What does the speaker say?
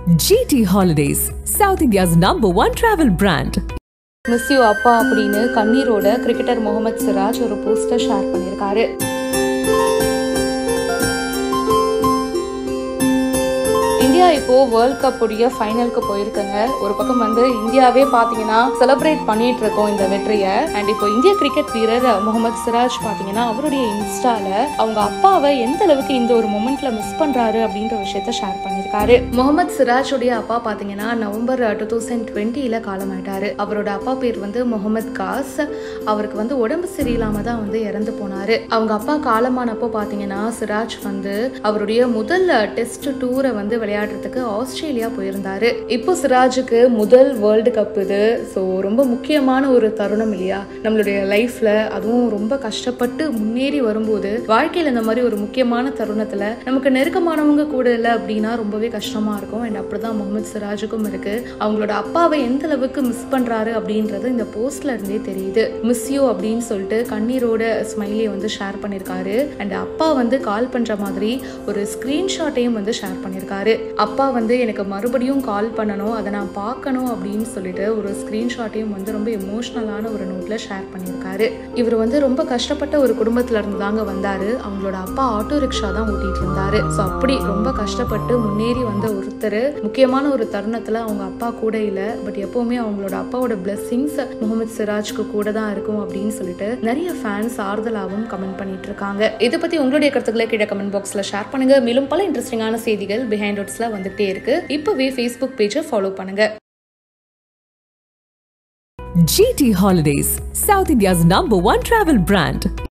GT Holidays, South India's number one travel brand. Miss you அப்பா அப்படின்னு கண்ணீரோட cricketer Mohammed Siraj ஒரு போஸ்டர் ஷேர் பண்ணியிருக்காரு இந்தியா இப்போ வேர்ல்ட் கப் உடைய ஃபைனலுக்கு போயிருக்காங்க ஒரு பக்கம் வந்து இந்தியாவே பாத்தீங்கன்னா செலிப்ரேட் பண்ணிட்டு இருக்கோம் இந்த வெற்றியை அண்ட் இப்போ இந்திய கிரிக்கெட் வீரர் முகமது சிராஜ் பாத்தீங்கன்னா அவருடைய இன்ஸ்டால அவங்க அப்பாவை எந்த அளவுக்கு இந்த ஒரு மொமெண்ட்ல மிஸ் பண்றாரு அப்படின்ற விஷயத்த ஷேர் பண்ணியிருக்காரு முகமது சிராஜ் உடைய அப்பா பாத்தீங்கன்னா நவம்பர் டூ தௌசண்ட் டுவெண்ட்டில காலமாயிட்டாரு அவரோட அப்பா பேர் வந்து முகமது காஸ் அவருக்கு வந்து உடம்பு சரியில்லாம தான் வந்து இறந்து போனாரு அவங்க அப்பா காலமானப்போ பாத்தீங்கன்னா சிராஜ் வந்து அவருடைய முதல் டெஸ்ட் டூரை வந்து விளையாடுறதுக்கு ஆஸ்திரேலியா போயிருந்தாரு இப்போ சிராஜுக்கு முதல் வேர்ல்டு கப் இது ஸோ ரொம்ப முக்கியமான ஒரு தருணம் இல்லையா நம்மளுடைய லைஃப்ல அதுவும் ரொம்ப கஷ்டப்பட்டு முன்னேறி வரும்போது வாழ்க்கையில இந்த மாதிரி ஒரு முக்கியமான தருணத்துல நமக்கு நெருக்கமானவங்க கூட இல்லை அப்படின்னா ரொம்பவே கஷ்டமா இருக்கும் அண்ட் அப்படிதான் முகமது சிராஜுக்கும் இருக்கு அவங்களோட அப்பாவை எந்த அளவுக்கு மிஸ் பண்றாரு அப்படின்றது இந்த போஸ்ட்ல இருந்தே தெரியுது மிஸ் யூ அப்படின்னு சொல்லிட்டு கண்ணீரோட ஸ்மைலியை வந்து ஷேர் பண்ணியிருக்காரு அண்ட் அப்பா வந்து கால் பண்ற மாதிரி ஒரு ஸ்கிரீன்ஷாட்டையும் வந்து ஷேர் பண்ணியிருக்காரு அப்பா வந்து எனக்கு மறுபடியும் கால் பண்ணணும் அதை நான் பார்க்கணும் அப்படின்னு சொல்லிட்டு ஒரு ஸ்கிரீன்ஷாட்டையும் வந்து ரொம்ப எமோஷ்னலான ஒரு நோட்ல ஷேர் பண்ணியிருக்காரு இவர் வந்து ரொம்ப கஷ்டப்பட்ட ஒரு குடும்பத்துல இருந்து தாங்க வந்தாரு அவங்களோட அப்பா ஆட்டோ ரிக்ஷா தான் ஓட்டிட்டு இருந்தாரு ஸோ அப்படி ரொம்ப கஷ்டப்பட்டு முன்னேறி வந்த ஒருத்தர் முக்கியமான ஒரு தருணத்துல அவங்க அப்பா கூட இல்லை பட் எப்பவுமே அவங்களோட அப்பாவோட பிளெஸிங்ஸ் முகமது சிராஜ்க்கு கூட தான் இருக்கும் அப்படின்னு சொல்லிட்டு நிறைய ஃபேன்ஸ் ஆறுதலாகவும் கமெண்ட் பண்ணிட்டு இருக்காங்க இதை பத்தி உங்களுடைய கருத்துக்களை கீழே கமெண்ட் பாக்ஸ்ல ஷேர் பண்ணுங்க மேலும் பல இன்ட்ரெஸ்டிங்கான செய்திகள் பிஹைண்ட் ஒட்ஸ்ல வந்துட்டே இருக்கு இப்பவே ஃபேஸ்புக் பேஜை ஃபாலோ பண்ணுங்க GT Holidays, South India's number one travel brand.